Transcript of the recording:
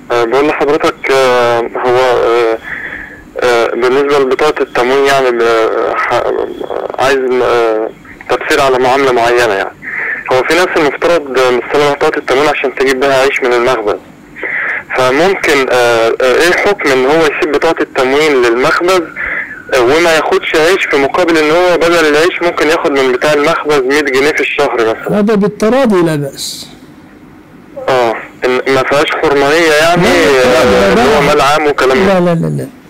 أه بقول لحضرتك أه هو أه أه بالنسبة لبطاقة التموين يعني أه ح- عايز أه تفسير على معاملة معينة يعني هو في ناس المفترض مستلمة بطاقة التموين عشان تجيب بها عيش من المخبز فممكن أه أه ايه حكم ان هو يسيب بطاقة التموين للمخبز أه وما ياخدش عيش في مقابل ان هو بدل العيش ممكن ياخد من بتاع المخبز 100 جنيه في الشهر مثلا هذا بالتراضي لا بأس اه إن ما فيهاش حرمانية يعني لا، لا، لا، آه، لا. اللي هو مال عام وكلام من لا لا لا لا